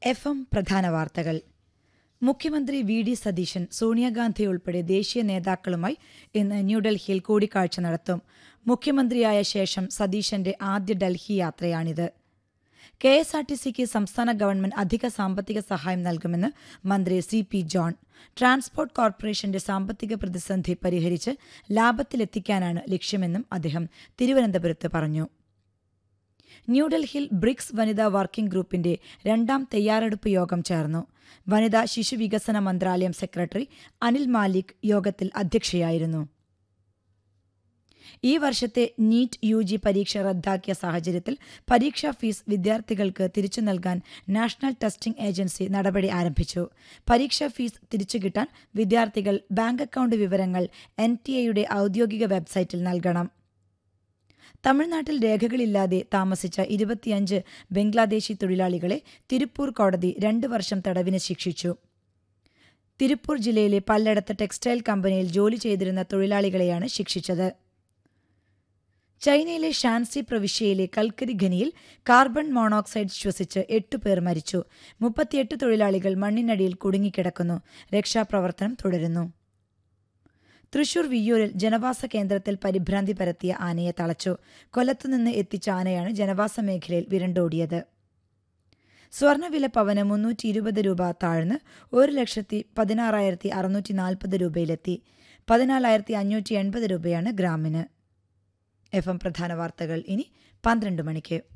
F M പ്രധാന വാർത്തകൾ മുഖ്യമന്ത്രി വി ഡി സതീശൻ സോണിയാഗാന്ധി ഉൾപ്പെടെ ദേശീയ നേതാക്കളുമായി ഇന്ന് ന്യൂഡൽഹിയിൽ കൂടിക്കാഴ്ച നടത്തും മുഖ്യമന്ത്രിയായ ശേഷം സതീശന്റെ ആദ്യ ഡൽഹി യാത്രയാണിത് കെ എസ് ആർ ടി സിക്ക് സംസ്ഥാന ഗവൺമെന്റ് അധിക സാമ്പത്തിക സഹായം നൽകുമെന്ന് മന്ത്രി സി പി ജോൺ ട്രാൻസ്പോർട്ട് കോർപ്പറേഷന്റെ സാമ്പത്തിക പ്രതിസന്ധി പരിഹരിച്ച് ലാഭത്തിലെത്തിക്കാനാണ് ലക്ഷ്യമെന്നും അദ്ദേഹം തിരുവനന്തപുരത്ത് പറഞ്ഞു ന്യൂഡൽഹിയിൽ ബ്രിക്സ് വനിതാ വർക്കിംഗ് ഗ്രൂപ്പിന്റെ രണ്ടാം തയ്യാറെടുപ്പ് യോഗം ചേർന്നു വനിതാ ശിശു വികസന മന്ത്രാലയം സെക്രട്ടറി അനിൽ മാലിക് യോഗത്തിൽ അധ്യക്ഷയായിരുന്നു ഈ വർഷത്തെ നീറ്റ് യു ജി പരീക്ഷ റദ്ദാക്കിയ സാഹചര്യത്തിൽ പരീക്ഷാ ഫീസ് വിദ്യാർത്ഥികൾക്ക് തിരിച്ചു നൽകാൻ നാഷണൽ ടെസ്റ്റിംഗ് ഏജൻസി നടപടി ആരംഭിച്ചു പരീക്ഷാ ഫീസ് തിരിച്ചു കിട്ടാൻ വിദ്യാർത്ഥികൾ ബാങ്ക് അക്കൌണ്ട് വിവരങ്ങൾ എൻ ടി എയുടെ ഔദ്യോഗിക വെബ്സൈറ്റിൽ നൽകണം തമിഴ്നാട്ടിൽ രേഖകളില്ലാതെ താമസിച്ച ഇരുപത്തിയഞ്ച് ബംഗ്ലാദേശി തൊഴിലാളികളെ തിരുപ്പൂർ കോടതി രണ്ട് വർഷം തടവിന് ശിക്ഷിച്ചു തിരുപ്പൂർ ജില്ലയിലെ പല്ലടത്ത് ടെക്സ്റ്റൈൽ കമ്പനിയിൽ ജോലി ചെയ്തിരുന്ന തൊഴിലാളികളെയാണ് ശിക്ഷിച്ചത് ചൈനയിലെ ഷാൻസി പ്രവിശ്യയിലെ കൽക്കരി ഖനിയിൽ കാർബൺ മോണോക്സൈഡ് ശ്വസിച്ച് എട്ട് പേർ മരിച്ചു മുപ്പത്തിയെട്ട് തൊഴിലാളികൾ മണ്ണിനടിയിൽ കുടുങ്ങിക്കിടക്കുന്നു രക്ഷാപ്രവർത്തനം തുടരുന്നു തൃശൂർ വിയ്യൂരിൽ ജനവാസ കേന്ദ്രത്തിൽ പരിഭ്രാന്തി പരത്തിയ ആനയെ തളച്ചു കൊല്ലത്തുനിന്ന് എത്തിച്ച ആനയാണ് ജനവാസ മേഖലയിൽ വിരണ്ടോടിയത് സ്വർണ്ണവില പവന് മുന്നൂറ്റി ഇരുപത് രൂപ താഴ്ന്ന് ഒരു ലക്ഷത്തി പതിനാറായിരത്തി അറുന്നൂറ്റി നാൽപ്പത് രൂപയിലെത്തി പതിനാലായിരത്തി അഞ്ഞൂറ്റി എൺപത് രൂപയാണ് ഗ്രാമിന് എഫ് എം പ്രധാന വാർത്തകൾ ഇനി പന്ത്രണ്ട് മണിക്ക്